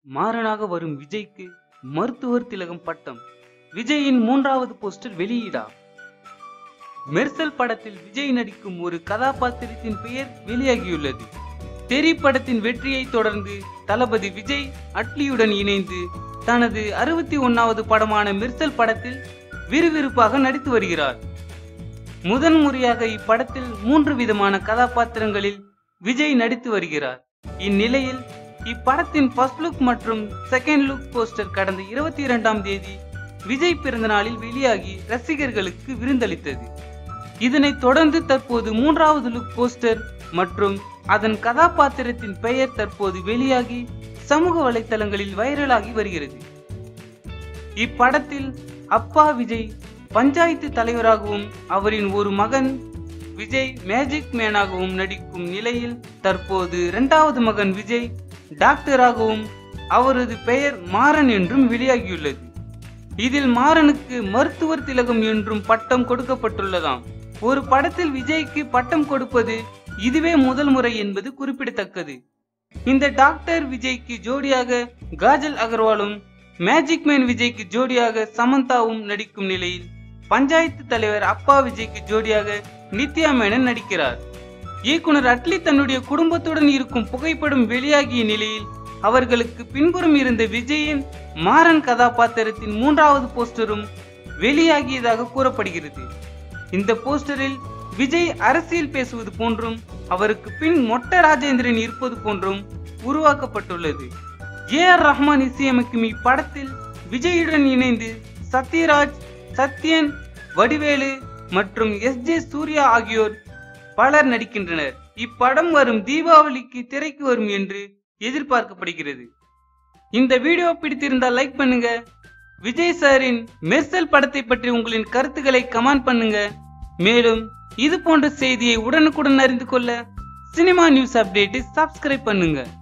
மாறனாக வரும் விஜய்க்கு மருத்துவர் திலகம் பட்டம் விஜயின் மூன்றாவது போஸ்டர் வெளியீடா மெர்சல் படத்தில் விஜய் நடிக்கும் ஒரு கதாபாத்திரத்தின் பெயர் வெளியாகியுள்ளது தெரி படத்தின் வெற்றியை தொடர்ந்து தளபதி விஜய் அட்லியுடன் இணைந்து தனது அறுபத்தி ஒன்னாவது படமான மெர்சல் படத்தில் விறுவிறுப்பாக நடித்து வருகிறார் முதன் முறையாக இப்படத்தில் மூன்று விதமான கதாபாத்திரங்களில் விஜய் நடித்து வருகிறார் இந்நிலையில் இப்படத்தின் ஃபர்ஸ்ட் லுக் மற்றும் செகண்ட் லுக் போஸ்டர் கடந்த இருபத்தி இரண்டாம் தேதி விஜய் பிறந்த நாளில் வெளியாகி ரசிகர்களுக்கு விருந்தளித்தது இதனைத் தொடர்ந்து தற்போது மூன்றாவது லுக் போஸ்டர் மற்றும் அதன் கதாபாத்திரத்தின் பெயர் தற்போது வெளியாகி சமூக வலைத்தளங்களில் வைரலாகி வருகிறது இப்படத்தில் அப்பா விஜய் பஞ்சாயத்து தலைவராகவும் அவரின் ஒரு மகன் விஜய் மேஜிக் மேனாகவும் நடிக்கும் நிலையில் தற்போது இரண்டாவது மகன் விஜய் டாக்டராகவும் அவரது பெயர் மாறன் என்றும் வெளியாகியுள்ளது இதில் மாறனுக்கு மருத்துவர் திலகம் என்றும் பட்டம் கொடுக்கப்பட்டுள்ளதாம் ஒரு படத்தில் விஜய்க்கு பட்டம் கொடுப்பது இதுவே முதல் முறை என்பது குறிப்பிடத்தக்கது இந்த டாக்டர் விஜய்க்கு ஜோடியாக காஜல் அகர்வாலும் மேஜிக் மேன் விஜய்க்கு ஜோடியாக சமந்தாவும் நடிக்கும் நிலையில் பஞ்சாயத்து தலைவர் அப்பா விஜய்க்கு ஜோடியாக நித்யா மேனன் நடிக்கிறார் இயக்குனர் அட்லி தன்னுடைய குடும்பத்துடன் இருக்கும் புகைப்படம் வெளியாகிய நிலையில் அவர்களுக்கு பின்புறம் இருந்த விஜயின் மாறன் கதாபாத்திரத்தின் மூன்றாவது போஸ்டரும் வெளியாகியதாக கூறப்படுகிறது இந்த போஸ்டரில் விஜய் அரசியல் பேசுவது போன்றும் அவருக்கு பின் மொட்ட ராஜேந்திரன் இருப்பது போன்றும் உருவாக்கப்பட்டுள்ளது ஏ ஆர் ரஹ்மான் இசையமைக்கும் இப்படத்தில் விஜயுடன் இணைந்து சத்யராஜ் சத்யன் வடிவேலு மற்றும் எஸ் ஜே சூர்யா ஆகியோர் பலர் நடிக்கின்றனர் இப்படம் வரும் தீபாவளிக்கு திரைக்கு வரும் என்று எதிர்பார்க்கப்படுகிறது இந்த வீடியோ பிடித்திருந்தால் லைக் பண்ணுங்க விஜய் சாரின் மெர்சல் படத்தை பற்றி உங்களின் கருத்துக்களை கமெண்ட் பண்ணுங்க மேலும் இது போன்ற செய்தியை உடனுக்குடன் அறிந்து கொள்ள சினிமா நியூஸ் அப்டேட்டை சப்ஸ்கிரைப் பண்ணுங்க